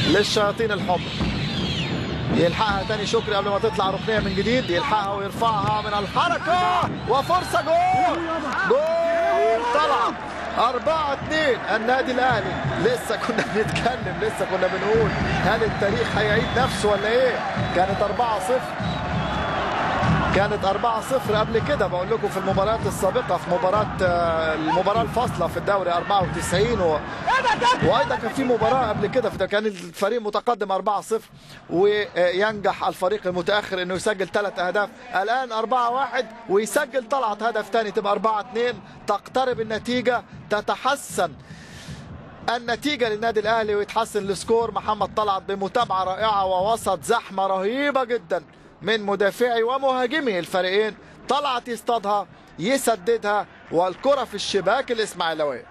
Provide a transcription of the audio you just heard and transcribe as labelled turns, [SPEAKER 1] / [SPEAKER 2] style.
[SPEAKER 1] للشياطين الحمر يلحقها تاني شكري قبل ما تطلع ركنيه من جديد يلحقها ويرفعها من الحركه وفرصه جول جول طلعت أربعة اتنين النادي الأهلي لسه كنا بنتكلم لسه كنا بنقول هل التاريخ هيعيد نفسه ولا إيه؟ كانت أربعة صفر كانت 4-0 قبل كده بقول لكم في المباريات السابقه في مباراه آه، المباراه الفاصله في الدوري 94 و... وايضا كان في مباراه قبل كده في كان الفريق متقدم 4-0 وينجح الفريق المتاخر انه يسجل ثلاث اهداف الان 4-1 ويسجل طلعت هدف ثاني تبقى 4-2 تقترب النتيجه تتحسن النتيجة للنادي الأهلي ويتحسن السكور محمد طلعت بمتابعة رائعة ووسط زحمة رهيبة جدا من مدافعي ومهاجمي الفريقين طلعت يصطادها يسددها والكرة في الشباك الإسماعيلوية